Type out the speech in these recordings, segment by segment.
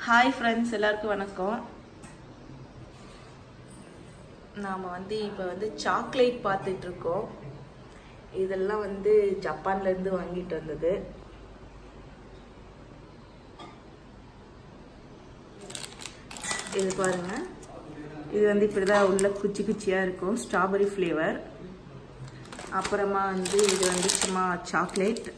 hi friends எல்லாருக்கும் வணக்கம் நாம் வந்து இப்போ வந்து சாக்லேட் பார்த்துட்டு இருக்கோம் இதெல்லாம் வந்து ஜப்பான்லேருந்து வாங்கிட்டு வந்தது இது பாருங்க இது வந்து இப்படி தான் உள்ள குச்சி குச்சியாக இருக்கும் ஸ்ட்ராபெரி ஃப்ளேவர் அப்புறமா வந்து இது வந்து சும்மா சாக்லேட்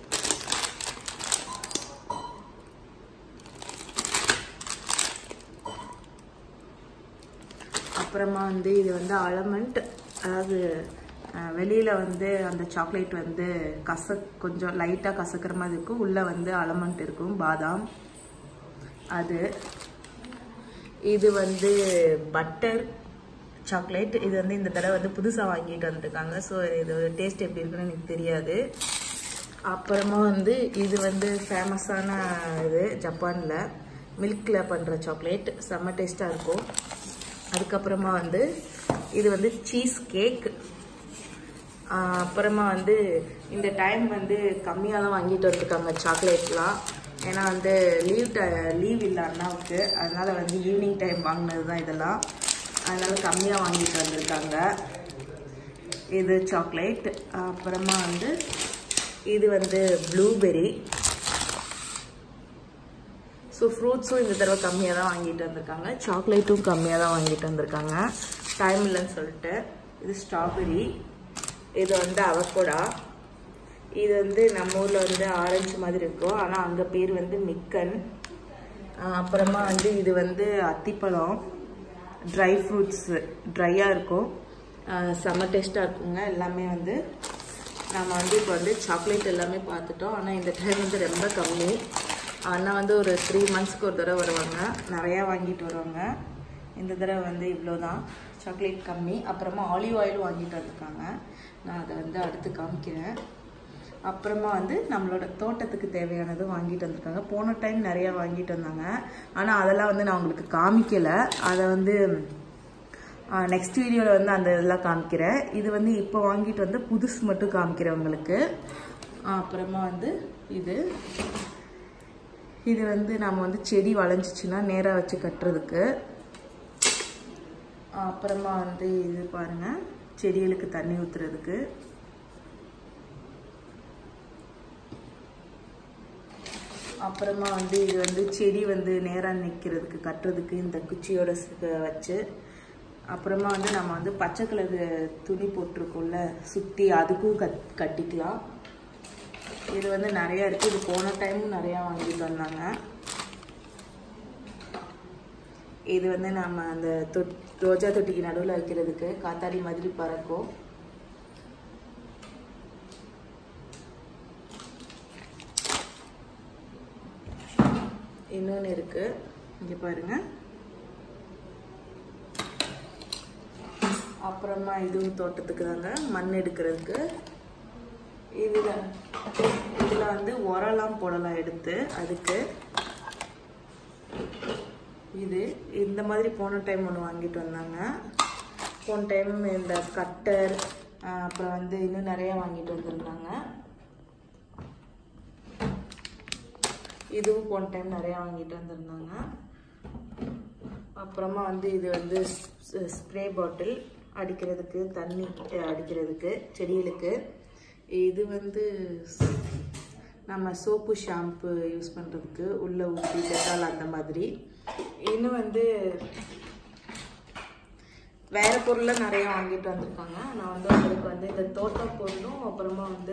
அப்புறமா வந்து இது வந்து அலமெண்ட் அதாவது வெளியில் வந்து அந்த சாக்லேட் வந்து கச கொஞ்சம் லைட்டாக கசக்கிற மாதிரி இருக்கும் உள்ளே வந்து அலமெண்ட் இருக்கும் பாதாம் அது இது வந்து பட்டர் சாக்லேட் இது வந்து இந்த தடவை வந்து புதுசாக வாங்கிட்டு வந்துருக்காங்க ஸோ இது டேஸ்ட் எப்படி இருக்குன்னு எனக்கு தெரியாது அப்புறமா வந்து இது வந்து ஃபேமஸான இது ஜப்பானில் மில்கில் பண்ணுற சாக்லேட் செம்ம டேஸ்ட்டாக இருக்கும் அதுக்கப்புறமா வந்து இது வந்து சீஸ் கேக் அப்புறமா வந்து இந்த டைம் வந்து கம்மியாக தான் வாங்கிட்டு வந்திருக்காங்க சாக்லேட்லாம் ஏன்னா வந்து லீவ் ட லீவ் இல்லை அண்ணாவுக்கு அதனால் வந்து ஈவினிங் டைம் வாங்கினது தான் இதெல்லாம் அதனால் கம்மியாக வாங்கிட்டு வந்திருக்காங்க இது சாக்லேட் அப்புறமா வந்து இது வந்து ப்ளூபெரி ஸோ ஃப்ரூட்ஸும் இந்த தடவை கம்மியாக தான் வாங்கிட்டு வந்திருக்காங்க சாக்லேட்டும் கம்மியாக தான் வாங்கிட்டு வந்திருக்காங்க டைம் இல்லைன்னு சொல்லிட்டு இது ஸ்ட்ராபெரி இது வந்து அவக்கோடா இது வந்து நம்ம ஊரில் வந்து ஆரஞ்சு மாதிரி இருக்கும் ஆனால் அங்கே பேர் வந்து மிக்கன் அப்புறமா வந்து இது வந்து அத்திப்பழம் ட்ரை ஃப்ரூட்ஸு ட்ரையாக இருக்கும் செம்ம டேஸ்ட்டாக இருக்குங்க எல்லாமே வந்து நம்ம வந்து இப்போ வந்து சாக்லேட் எல்லாமே பார்த்துட்டோம் ஆனால் இந்த டைம் வந்து ரொம்ப கம்மி அண்ணா வந்து ஒரு த்ரீ மந்த்ஸ்க்கு ஒரு தடவை வருவாங்க நிறையா வாங்கிட்டு வருவாங்க இந்த தடவை வந்து இவ்வளோ தான் சாக்லேட் கம்மி அப்புறமா ஆலிவ் ஆயிலும் வாங்கிட்டு வந்திருக்காங்க நான் அதை வந்து அடுத்து காமிக்கிறேன் அப்புறமா வந்து நம்மளோட தோட்டத்துக்கு தேவையானது வாங்கிட்டு வந்திருக்காங்க போன டைம் நிறையா வாங்கிட்டு வந்தாங்க ஆனால் அதெல்லாம் வந்து நான் உங்களுக்கு காமிக்கலை அதை வந்து நெக்ஸ்ட் வீடியோவில் வந்து அந்த இதெல்லாம் காமிக்கிறேன் இது வந்து இப்போ வாங்கிட்டு வந்து புதுசு மட்டும் காமிக்கிறேன் உங்களுக்கு அப்புறமா வந்து இது இது வந்து நம்ம வந்து செடி வளைஞ்சிச்சுன்னா நேராக வச்சு கட்டுறதுக்கு அப்புறமா வந்து இது பாருங்கள் செடிகளுக்கு தண்ணி ஊற்றுறதுக்கு அப்புறமா வந்து இது வந்து செடி வந்து நேராக நிற்கிறதுக்கு கட்டுறதுக்கு இந்த குச்சியோட வச்சு அப்புறமா வந்து நம்ம வந்து பச்சை கலர் துணி போட்டிருக்கோம்ல சுற்றி அதுக்கும் கட் கட்டிக்கலாம் இது வந்து நிறையா இருக்குது இது போன டைமும் நிறையா வாங்கிட்டு வந்தாங்க இது வந்து நம்ம அந்த தொட் ரோஜா தொட்டிக்கு நடுவில் வைக்கிறதுக்கு காத்தாடி மாதிரி பறக்கும் இன்னொன்று இருக்கு இங்கே பாருங்க அப்புறமா இதுவும் தோட்டத்துக்கு தாங்க மண் எடுக்கிறதுக்கு இதில் இதில் வந்து உரம்லாம் போடலாம் எடுத்து அதுக்கு இது இந்த மாதிரி போன டைம் ஒன்று வாங்கிட்டு வந்தாங்க போன டைம் இந்த கட்டர் அப்புறம் வந்து இன்னும் நிறையா வாங்கிட்டு வந்திருந்தாங்க இதுவும் போன டைம் நிறையா வாங்கிட்டு வந்திருந்தாங்க அப்புறமா வந்து இது வந்து ஸ்ப்ரே பாட்டில் அடிக்கிறதுக்கு தண்ணி அடிக்கிறதுக்கு செடிகளுக்கு இது வந்து நம்ம சோப்பு ஷாம்பு யூஸ் பண்ணுறதுக்கு உள்ளே ஊற்றி டெட்டால் அந்த மாதிரி இன்னும் வந்து வேறு பொருள்லாம் நிறையா வாங்கிட்டு வந்திருக்காங்க நான் வந்து உங்களுக்கு வந்து இந்த தோட்ட பொருளும் அப்புறமா வந்து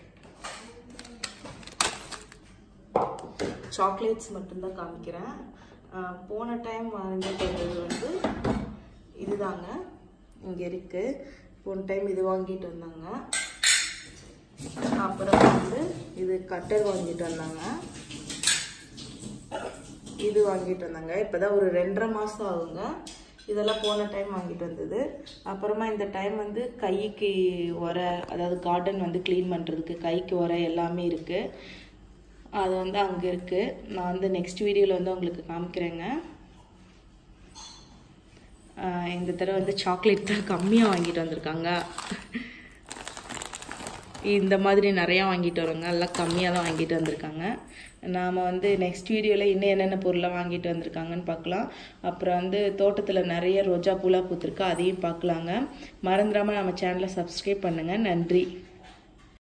சாக்லேட்ஸ் மட்டும்தான் காமிக்கிறேன் போன டைம் வாங்கிட்டு வந்தது வந்து இதுதாங்க இங்கே இருக்குது போன டைம் இது வாங்கிட்டு வந்தாங்க அப்புறம் வந்து இது கட்டர் வாங்கிட்டு வந்தாங்க இது வாங்கிட்டு வந்தாங்க இப்போதான் ஒரு ரெண்டரை மாதம் ஆகுங்க இதெல்லாம் போன டைம் வாங்கிட்டு வந்தது அப்புறமா இந்த டைம் வந்து கைக்கு உர அதாவது கார்டன் வந்து க்ளீன் பண்ணுறதுக்கு கைக்கு உர எல்லாமே இருக்குது அது வந்து அங்கே இருக்குது நான் வந்து நெக்ஸ்ட் வீடியோவில் வந்து உங்களுக்கு காமிக்கிறேங்க இந்த தடவை வந்து சாக்லேட் தான் கம்மியாக வாங்கிட்டு வந்திருக்காங்க இந்த மாதிரி நிறையா வாங்கிட்டு வருவாங்க எல்லாம் கம்மியாக தான் வாங்கிட்டு வந்திருக்காங்க நாம் வந்து நெக்ஸ்ட் வீடியோவில் இன்னும் என்னென்ன பொருளை வாங்கிட்டு வந்திருக்காங்கன்னு பார்க்கலாம் அப்புறம் வந்து தோட்டத்தில் நிறைய ரோஜா பூலாம் பூத்திருக்கு அதையும் பார்க்கலாங்க மறந்துடாமல் நம்ம சேனலை சப்ஸ்கிரைப் பண்ணுங்கள் நன்றி